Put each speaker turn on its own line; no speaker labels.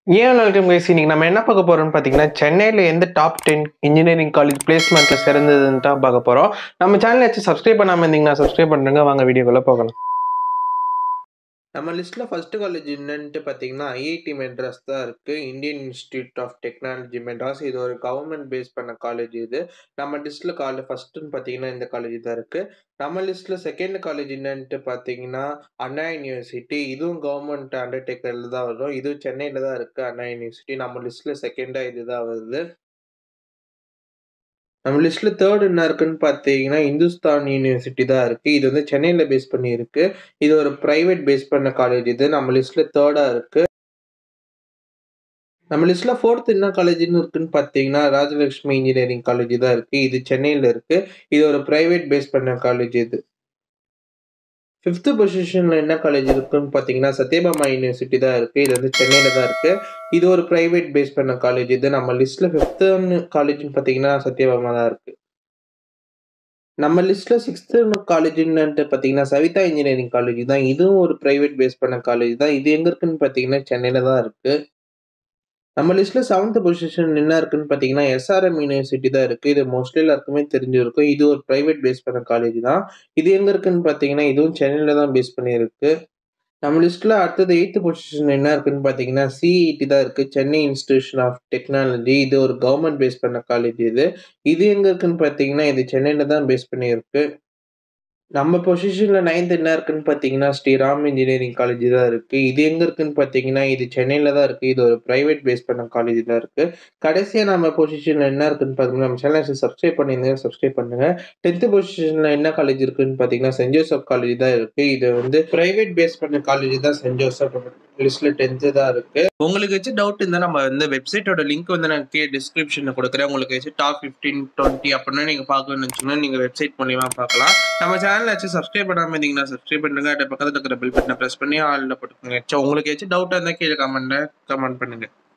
ஏன் welcome guys இன்னைக்கு நம்ம என்ன பார்க்க போறோம்னு பார்த்தீங்கன்னா சென்னையில் எந்த டாப் டென் இன்ஜினியரிங் காலேஜ் பிளேஸ்மெண்ட்ல சிறந்ததுன்னு தான் பார்க்க போறோம் நம்ம சேனல் வச்சு சப்ஸ்கிரைப் பண்ணாம இருந்தீங்கன்னா சப்ஸ்கிரைப் பண்ணுங்க வாங்க வீடியோக்குள்ள போகலாம் நம்ம லிஸ்ட்ல ஃபர்ஸ்ட் காலேஜ் என்னன்ட்டு பார்த்தீங்கன்னா ஐஐடி மெட்ராஸ் தான் இருக்கு Indian Institute of Technology Madras இது ஒரு கவர்மெண்ட் பேஸ் பண்ண காலேஜ் இது நம்ம லிஸ்ட்ல காலேஜ் ஃபர்ஸ்ட்னு பார்த்தீங்கன்னா இந்த காலேஜ் தான் இருக்கு நம்ம லிஸ்ட்ல செகண்ட் காலேஜ் என்னன்ட்டு பார்த்தீங்கன்னா அண்ணா யூனிவர்சிட்டி இதுவும் கவர்மெண்ட் அண்டர்டேக்கர்ல தான் வரும் இதுவும் சென்னையில தான் இருக்கு அண்ணா யூனிவர்சிட்டி நம்ம லிஸ்ட்ல செகண்டா இதுதான் வருது நம்ம லிஸ்ட்ல தேர்ட் என்ன இருக்குன்னு பார்த்தீங்கன்னா இந்துஸ்தான் யூனிவர்சிட்டி தான் இருக்கு இது வந்து சென்னையில பேஸ் பண்ணி இருக்கு இது ஒரு பிரைவேட் பேஸ் பண்ண காலேஜ் இது நம்ம லிஸ்ட்ல தேர்டா இருக்கு நம்ம லிஸ்ட்ல ஃபோர்த் என்ன காலேஜ்னு இருக்குன்னு பார்த்தீங்கன்னா ராஜலட்சுமி இன்ஜினியரிங் காலேஜ் தான் இருக்கு இது சென்னையில இருக்கு இது ஒரு பிரைவேட் பேஸ் பண்ண காலேஜ் இது ஃபிஃப்த் பொசிஷன்ல என்ன காலேஜ் இருக்குன்னு பார்த்தீங்கன்னா சத்யபாமா யூனிவர்சிட்டி தான் இருக்கு இது வந்து சென்னையில தான் இருக்கு இது ஒரு பிரைவேட் பேஸ் பண்ண காலேஜ் இது நம்ம லிஸ்ட்ல ஃபிஃப்த் காலேஜ்னு பார்த்தீங்கன்னா சத்யபாமா தான் இருக்கு நம்ம லிஸ்ட்ல சிக்ஸ்த் காலேஜ்ன்னுட்டு பார்த்தீங்கன்னா சவிதா இன்ஜினியரிங் காலேஜ் தான் இதுவும் ஒரு பிரைவேட் பேஸ் பண்ண காலேஜ் தான் இது எங்க இருக்குன்னு பார்த்தீங்கன்னா சென்னையில தான் இருக்கு நம்ம லிஸ்ட்ல செவன்த் பொசிஷன் என்ன இருக்குன்னு பார்த்தீங்கன்னா எஸ்ஆர்எம் யூனிவர்சிட்டி தான் இருக்கு இது மோஸ்ட்லி எல்லாருக்குமே தெரிஞ்சிருக்கும் இது ஒரு பிரைவேட் பேஸ் பண்ண காலேஜ் தான் இது எங்க இருக்குன்னு பார்த்தீங்கன்னா இதுவும் சென்னையில தான் பேஸ் பண்ணியிருக்கு நம்ம லிஸ்ட்ல அடுத்தது எயித்து பொசிஷன் என்ன இருக்குன்னு பார்த்தீங்கன்னா சிஇடி தான் இருக்கு சென்னை இன்ஸ்டிடியூஷன் ஆஃப் டெக்னாலஜி இது ஒரு கவர்மெண்ட் பேஸ் பண்ண காலேஜ் இது இது எங்க இருக்குன்னு பார்த்தீங்கன்னா இது சென்னையில தான் பேஸ் பண்ணியிருக்கு நம்ம பொசிஷன்ல நைன்த் என்ன இருக்குன்னு பார்த்தீங்கன்னா ஸ்ரீராம் இன்ஜினியரிங் காலேஜ் தான் இருக்கு இது எங்க இருக்குன்னு பார்த்தீங்கன்னா இது சென்னையில தான் இருக்கு இது ஒரு பிரைவேட் பேஸ் பண்ண காலேஜ் தான் இருக்கு கடைசியா நம்ம பொசிஷன்ல என்ன இருக்குன்னு பார்த்தீங்கன்னா நம்ம சேனலை சப்ஸ்கிரைப் பண்ணியிருந்தீங்க சப்ஸ்கிரைப் பண்ணுங்க டென்த் பொசிஷன்ல என்ன காலேஜ் இருக்குன்னு பார்த்தீங்கன்னா சென்ட் ஜோசப் காலேஜ் தான் இருக்கு இது வந்து பிரைவேட் பேஸ் பண்ண காலேஜ் தான் சென்ட் ஜோசப் லிஸ்ட்ல டென்த்து தான் இருக்கு உங்களுக்கு வச்சு டவுட் இருந்தால் நம்ம வந்து வெப்சைட்டோட லிங்க் வந்து நான் கீழே டிஸ்கிரிப்ஷனில் கொடுக்குறேன் உங்களுக்கு வச்சு டாப் ஃபிஃப்டீன் டுவெண்ட்டி அப்படின்னா நீங்கள் பார்க்கணும்னு நினச்சிங்கன்னா நீங்கள் வெப்சைட் மூலியமா பார்க்கலாம் நம்ம சேனல் வச்சு சப்ஸ்கிரைப் பண்ணாமல் இருந்தீங்கன்னா சப்ஸ்கிரைப் பண்ணுங்க அது பக்கத்தில் இருக்கிற பில் பட்டனை ப்ரெஸ் பண்ணி ஆளில் போட்டுக்கோங்க சரி உங்களுக்கு ஏதாச்சும் டவுட்டாக இருந்தால் கீழே கமெண்ட்டில் கமெண்ட் பண்ணுங்க